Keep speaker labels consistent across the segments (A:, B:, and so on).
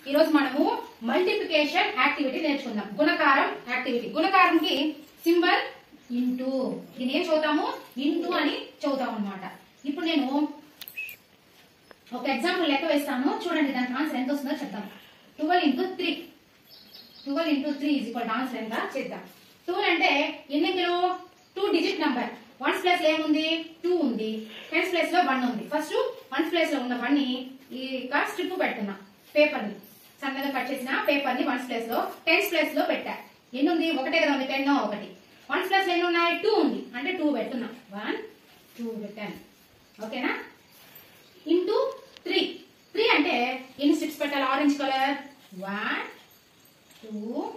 A: ఈ రోజు మనము మల్టిప్లికేషన్ యాక్టివిటీ నేర్చుకుందాం గుణకారం యాక్టివిటీ గుణకారంకి సింబల్ ఇంటూ దీని ఏం చదువుతాము ఇంటూ అని చదువుతాం అన్నమాట ఇప్పుడు నేను ఒక ఎగ్జాంపుల్ లెక్క వేస్తాను చూడండి దానికి ఆన్సర్ ఎంత వస్తుందో చెప్తాం twelve into three twelve into three is equal answer ఎంత చేద్దాం టూ అంటే ఎన్ని కిలో two digit number ones place లో ఏముంది టూ ఉంది టెన్స్ ప్లేస్ లో వన్ ఉంది ఫస్ట్ వన్స్ ప్లేస్ లో ఉన్న వన్ ని ఈ స్ట్రిప్ పెడుతున్నా పేపర్ ని సన్నగా కట్ చేసిన పేపర్ ని వన్స్ ప్లేస్ లో టెన్స్ ప్లేస్ లో పెట్టా ఎన్ని ఉంది ఒకటే కదా ఉంది టెన్ ఒకటి వన్స్ ప్లేస్ లో ఎన్ని ఉన్నాయి టూ ఉంది అంటే టూ పెడుతున్నా వన్ టూ పెట్టాను ఓకేనా ఇంటూ త్రీ త్రీ అంటే ఎన్ని స్ట్రిప్స్ పెట్టాలి orange colour one two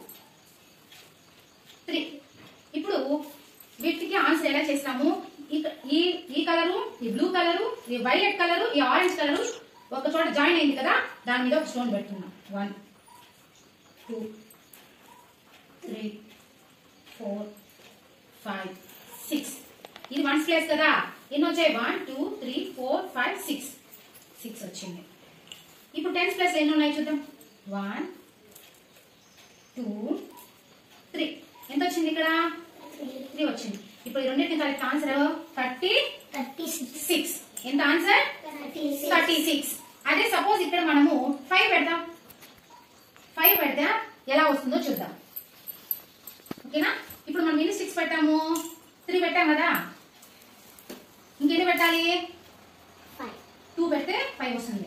A: three ఇప్పుడు వీటికి ఆన్సర్ ఎలా చేస్తాము ఈ- ఈ ఈ కలరు ఈ బ్లూ కలరు ఈ వైలెట్ కలరు ఈ ఆరెంజ్ కలరు ఒక చోట జాయిన్ అయింది కదా దాని మీద ఒక స్టోన్ పెట్టుకున్నాం one two three four five six ఇది వన్స్ ప్లేస్ కదా ఎన్ని వచ్చాయి one two three four five six six వచ్చింది ఇప్పుడు టెన్స్ ప్లస్ ఎన్ని ఉన్నాయి చూద్దాం వన్ టూ త్రీ ఎంత వచ్చింది ఇక్కడ త్రీ వచ్చింది ఇప్పుడు ఈ రెండింటిని కలిపి answer thirty
B: thirty six
A: six ఎంత ఆన్సర్
B: థర్టీ
A: థర్టీ సిక్స్ అదే సపోజ్ ఇక్కడ మనము ఫైవ్ పెడదాం ఫైవ్ పెడితే ఎలా వస్తుందో చూద్దాం ఓకేనా ఇప్పుడు మనం ఎన్ని సిక్స్ పెట్టాము త్రీ పెట్టాం కదా ఇంకెన్ని పెట్టాలి
B: ఫైవ్
A: టూ పెడితే ఫైవ్ వస్తుంది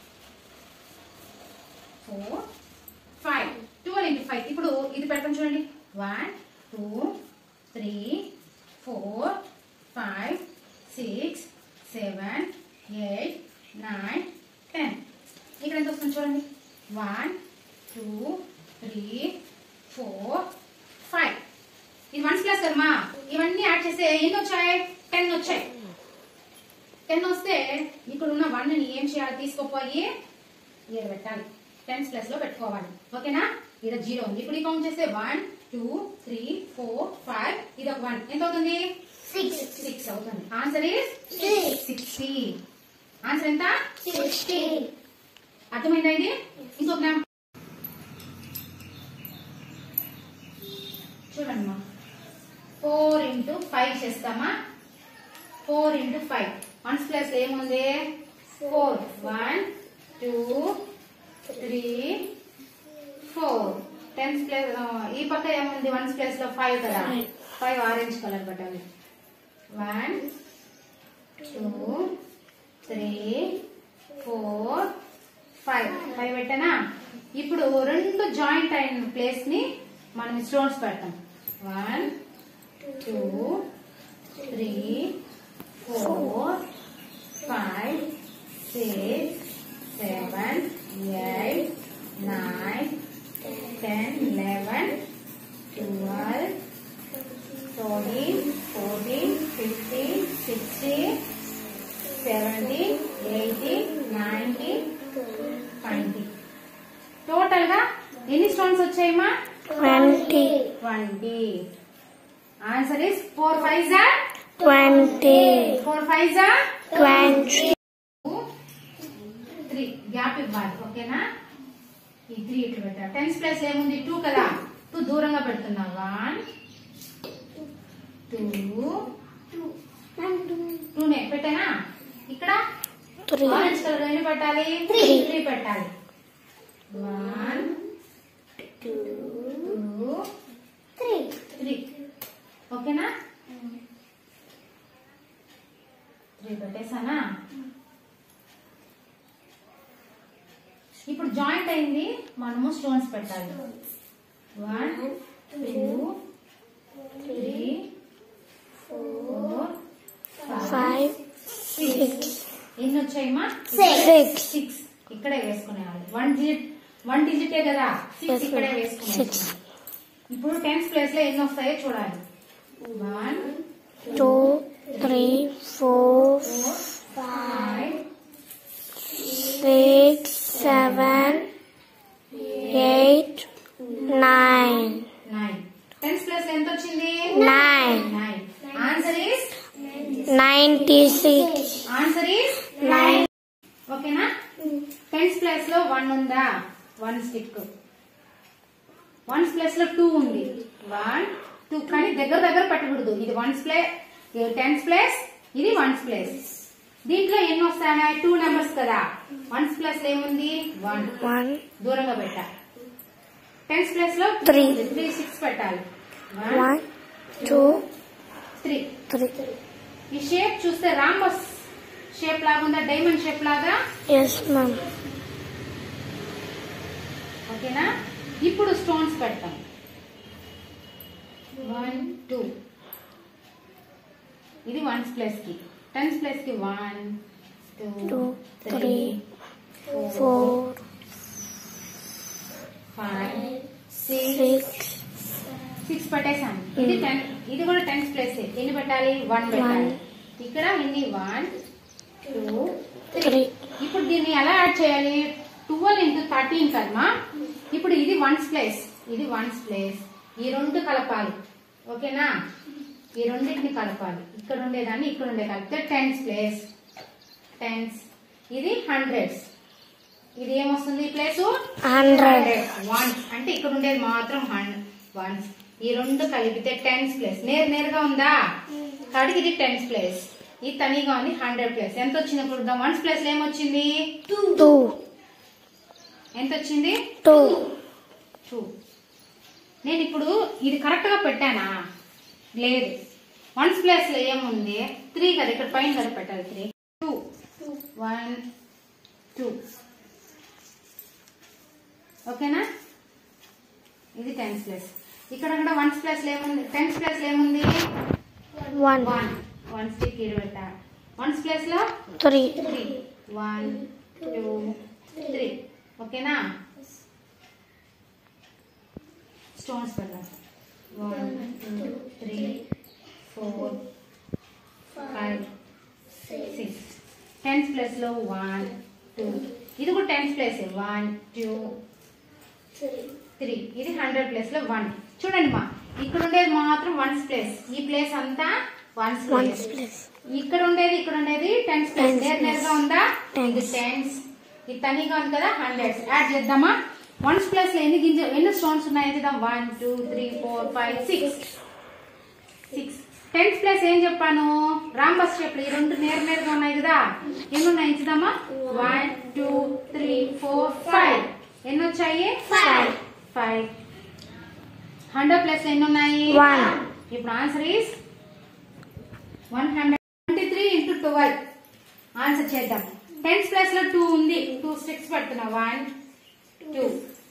A: four five twelve into five ఇప్పుడు ఇది పెడతాం చూడండి one two three four five six seven eight nine ten ఇక్కడ ఎంత వస్తుంది చూడండి one two three four five ఇది వన్స్ ప్లస్ కదమ్మా ఇవన్నీ యాడ్ చేస్తే ఎన్ని వచ్చాయి టెన్ వచ్చాయి టెన్ వస్తే ఇక్కడ ఉన్న వన్ ని ఏం చేయాలి తీసుకోపోయి ఇక్కడ పెట్టాలి టెన్స్ ప్లస్ లో పెట్టుకోవాలి ఓకేనా ఇక్కడ జీరో ఉంది ఇప్పుడు ఈ కౌంట్ చేస్తే one two three four five ఇది ఒక వన్ ఎంత అవుతుంది
B: సిక్స్
A: సిక్స్ అవుతుంది answer is
B: Six.
A: Sixty answer ఎంత
B: సిక్స్టీ
A: అర్థమైందా ఇది ఇంకొక నెం- చూడండి మా ఫోర్ ఇంటూ ఫైవ్ చేస్తామా four into five ones plus ఏముంది four one two three four tens plus ఈ పక్క ఏముంది వన్స్ ప్లస్ లో ఫైవ్ కదా
B: Five.
A: ఫైవ్ ఆరెంజ్ కలర్ పెట్టాలి one two three four five five పెట్టానా ఇప్పుడు రెండు జాయింట్ అయిన ప్లేస్ ని మనం స్టోన్స్ పెడతాం one two three four five six seven eight nine ten eleven twelve thirteen fourteen fifteen sixteen seventeen eighteen nineteen twenty total గా ఎన్ని స్టోన్స్ వచ్చాయమ్మా
B: twenty
A: twenty answer is four five జా
B: twenty
A: four five జా
B: twenty
A: three gap ఇవ్వాలి ఓకేనా ఈ three ఇట్లు పెట్టా టెన్స్ ప్లస్ ఏముంది టూ కదా టూ దూరంగా పెడుతున్నా వన్ టూ టూ నే పెట్టానా ఇక్కడ
B: త్రీ
A: ఆరెంజ్ కలర్ ఎన్ని పెట్టాలి
B: Three.
A: త్రీ పెట్టాలి వన్ టూ
B: త్రీ
A: త్రీ ఓకేనా త్రీ పెట్టేసానా ఇప్పుడు జాయింట్ అయింది మనము స్టోన్స్ పెట్టాలి one two three four
B: five
A: six ఎన్ని వచ్చాయమ్మా
B: Six.
A: సిక్స్ ఇక్కడే వేసుకునేవాళ్ళు వన్ డిజిట్ వన్ డిజిటే కదా సిక్స్ ఇక్కడే వేసుకునేవాళ్ళు
B: Six.
A: ఇప్పుడు టెన్స్ ప్లేస్ లో ఎన్ని వస్తాయో చూడాలి one
B: two three four
A: four five
B: six seven eight nine
A: nine tens plus ఎంత వచ్చింది
B: nine
A: nine answer is
B: ninety six
A: answer is
B: nine
A: ఓకేనా టెన్స్ ప్లేస్ లో వన్ ఉందా వన్ స్టిక్ వన్స్ ప్లేస్ లో టూ ఉంది వన్ టూ కానీ దగ్గర దగ్గర పెట్టకూడదు ఇది వన్స్ ప్లేస్ టెన్స్ ప్లేస్ ఇది వన్స్ ప్లేస్ దీంట్లో ఎన్ని వస్తాయి టూ నెంబర్స్ కదా వన్స్ ప్లేస్ ఏముంది వన్
B: One,
A: దూరంగా పెట్టా టెన్స్ ప్లేస్ లో
B: Three.
A: త్రీ సిక్స్ పెట్టాలి one
B: one, two,
A: three
B: three.
A: ఈ షేప్ చూస్తే రాంబస్ షేప్ లాగా ఉందా డైమండ్ షేప్ లాగా
B: Yes, ma'am.
A: ఓకేనా ఇప్పుడు స్టోన్స్ పెడతాం వన్ టూ ఇది వన్స్ ప్లస్ కి టెన్స్ ప్లస్ కి one two
B: Two,
A: three
B: three,
A: four
B: Four,
A: five six
B: six,
A: six పెట్టేసాం ఇది టెన్ ఇది కూడా టెన్స్ ప్లస్ ఎన్ని పెట్టాలి వన్ పెట్టాలి ఇక్కడ ఎన్ని వన్ టూ త్రీ
B: three.
A: ఇప్పుడు దీన్ని ఎలా యాడ్ చేయాలి ట్వెల్వ్ ఇంటూ థర్టీన్ కదమ్మా ఇప్పుడు ఇది వన్స్ ప్లేస్ ఇది వన్స్ ప్లేస్ ఈ రెండు కలపాలి ఓకేనా ఈ రెండింటిని కలపాలి ఇక్కడ ఉండేదాన్ని ఇక్కడ ఉండే కలిపితే టెన్స్ ప్లేస్ టెన్స్ ఇది హండ్రెడ్స్ ఇది ఏమొస్తుంది ఈ ప్లేస్
B: Hundred.
A: వన్స్ అంటే ఇక్కడ ఉండేది మాత్రం వన్స్ ఈ రెండు కలిపితే టెన్స్ ప్లేస్ నేరు నేరుగా ఉందా కాబట్టి ఇది టెన్స్ ప్లేస్ ఇది తనీగా ఉంది హండ్రెడ్ ప్లేస్ ఎంత వచ్చింది ఇప్పుడు వన్స్ ప్లేస్ ఏమొచ్చింది
B: Two,
A: ఎంత వచ్చింది
B: two.
A: టూ నేను ఇప్పుడు ఇది కరెక్ట్ గా పెట్టానా లేదు వన్స్ ప్లేస్ లో ఏముంది త్రీ కదా ఇక్కడ పైన కదా పెట్టాలి త్రీ టూ వన్ టూ ఓకేనా ఇది టెన్స్ ప్లేస్ ఇక్కడ కూడా వన్స్ ప్లేస్ లో ఏముంది టెన్స్ ప్లేస్ లో ఏముంది
B: One,
A: వన్ వన్ స్టిక్ ఇది పెట్టా వన్స్ ప్లేస్ లో
B: three,
A: three one two three ఓకేనా స్టోన్స్ పెడదాం one two three four five six tens plus లో వన్ టూ ఇది కూడా tens place one two three ఇది హండ్రెడ్ ప్లేస్ లో వన్ చూడండి మా ఇక్కడ ఉండేది మాత్రం వన్స్ ప్లేస్ ఈ ప్లేస్ అంతా వన్స్
B: one
A: ప్లేస్
B: place.
A: ఇక్కడ ఉండేది ఇక్కడ ఉండేది టెన్స్ ప్లస్
B: Tens
A: నేర్ నేరుగా ఉందా
B: Tens.
A: ఇది టెన్స్ ఇది తనీగా ఉంది కదా హండ్రెడ్స్ యాడ్ చేద్దామా వన్స్ ప్లస్ లో ఎన్ని గింజ ఎన్ని స్టోన్స్ ఉన్నాయి చూద్దాం one two three four five six six tens plus ఏం చెప్పాను రాంబస్ షేప్ ఈ రెండు నేర్ నేరుగా ఉన్నాయి కదా ఎన్ని ఉన్నాయి చూద్దామా one two three four five ఎన్ని వచ్చాయి
B: Five.
A: ఫైవ్ హండ్రెడ్ ప్లస్ ఎన్ని ఉన్నాయి
B: One.
A: ఇప్పుడు answer is one hundred twenty three into twelve answer చేద్దాం టెన్స్ ప్లస్ లో టూ ఉంది టూ స్టిక్స్ పెడుతున్నా వన్ టూ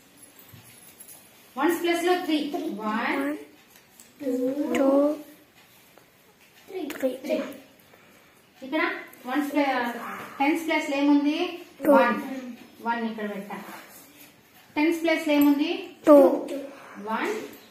A: వన్స్ ప్లస్ లో త్రీ వన్
B: Two, three.
A: ఇక్కడ వన్స్ టెన్స్ ప్లస్ ఏముంది
B: Two.
A: వన్ వన్ ఇక్కడ పెట్టా టెన్స్ ప్లస్ ఏముంది
B: Two,
A: వన్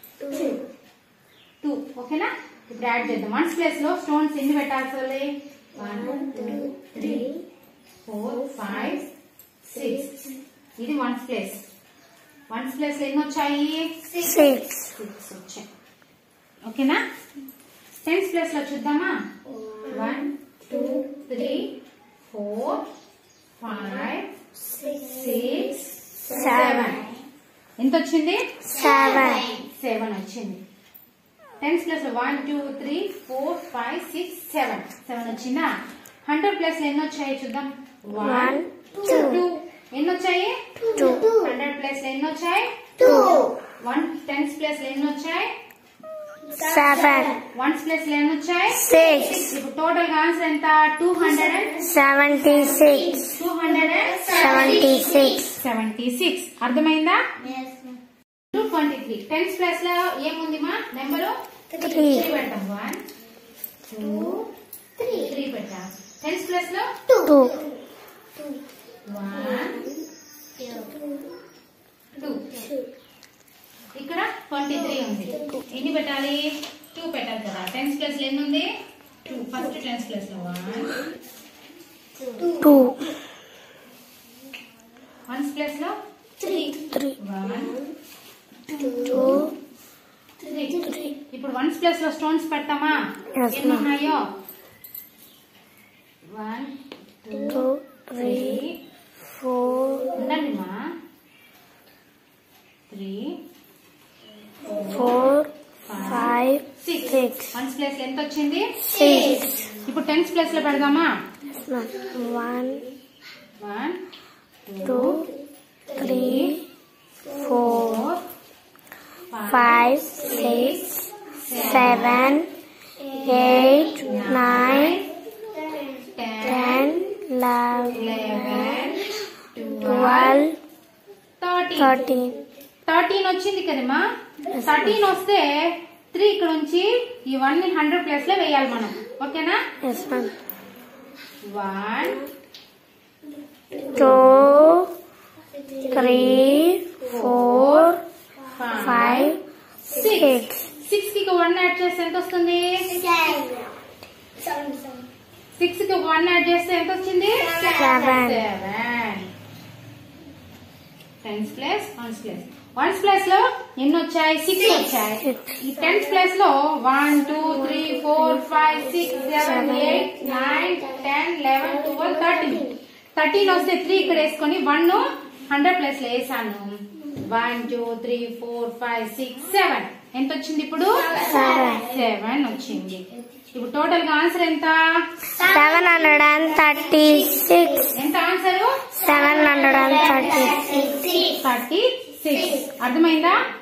A: టూ ఓకేనా ఇప్పుడు యాడ్ చేద్దాం వన్స్ ప్లేస్ లో స్టోన్స్ ఎన్ని పెట్టాల్సి one two three four five six ఇది వన్స్ ప్లేస్ వన్స్ ప్లేస్ ఎన్ని వచ్చాయి
B: six,
A: సిక్స్ వచ్చాయి ఓకేనా టెన్స్ ప్లేస్ లో చూద్దామా one two three four five six seven ఎంత వచ్చింది
B: seven,
A: సెవెన్ వచ్చింది tens plus one two three four five six seven seven వచ్చిందా హండ్రెడ్ ప్లస్ ఎన్ని వచ్చాయి చూద్దాం వన్
B: One,
A: టూ
B: two.
A: ఎన్ని వచ్చాయి
B: two,
A: హండ్రెడ్ ప్లస్ ఎన్ని వచ్చాయి
B: two,
A: వన్ టెన్స్ ప్లస్ ఎన్ని వచ్చాయి
B: seven,
A: వన్స్ ప్లస్ ఎన్ని వచ్చాయి
B: six,
A: ఇప్పుడు టోటల్ గా ఆన్సర్ ఎంత two hundred and
B: seventy-six,
A: two hundred and
B: seventy-six,
A: seventy six అర్థమైందా two twenty three tens plus లో ఏముంది మా నెంబరు
B: Three.
A: త్రీ పెడతాం వన్ టూ త్రీ పెట్టాం టెన్స్ ప్లస్ లో
B: two,
A: వన్ టూ ఇక్కడ ట్వంటీ త్రీ ఉంది ఎన్ని పెట్టాలి టూ పెట్టాలి కదా టెన్స్ ప్లస్ ఎన్ని ఉంది టూ ఫస్ట్ టెన్స్ ప్లస్ లో వన్
B: two,
A: వన్స్ ప్లస్ లో
B: three,
A: వన్
B: two,
A: త్రీ ఇప్పుడు వన్స్ ప్లస్ లో స్టోన్స్ పెడతామా
B: Yes,
A: ఎన్ని
B: ma'am.
A: ఉన్నాయో one two
B: two,
A: three
B: three, four,
A: ఉండండి మా
B: Six.
A: వన్స్ ప్లేస్ ఎంత వచ్చింది
B: Six.
A: ఇప్పుడు టెన్స్ ప్లేస్ లో పెడదామా
B: One,
A: one
B: two, three, four,
A: four
B: five, six, seven, eight, nine,
A: ten
B: ten, eleven,
A: eleven
B: twelve,
A: thirteen
B: thirteen.
A: Thirteen వచ్చింది కదమ్మా thirteen వస్తే త్రీ ఇక్కడ నుంచి ఈ వన్ ని హండ్రెడ్ ప్లేస్ లో వేయాలి మనం ఓకేనా
B: Yes, ma'am.
A: One
B: Two, three, four, five, six.
A: Six కి వన్ యాడ్ చేస్తే ఎంత వస్తుంది సిక్స్ కి వన్ యాడ్ చేస్తే ఎంత వచ్చింది
B: Seven.
A: Seven tens plus ones plus ones plus లో ఎన్ని వచ్చాయి సిక్స్ వచ్చాయి
B: Six.
A: ఈ టెన్త్ ప్లేస్ లో one two three four five six seven eight nine ten eleven twelve thirteen thirteen వస్తే త్రీ ఇక్కడ వేసుకొని వన్ హండ్రెడ్ ప్లేస్ లో వేసాను one two three four five six seven ఎంత వచ్చింది ఇప్పుడు
B: Seven.
A: సెవెన్ వచ్చింది ఇప్పుడు టోటల్ గా ఆన్సర్ ఎంత
B: Seven hundred and thirty-six.
A: ఎంత answer
B: Seven hundred and thirty.
A: Thirty six అర్థమైందా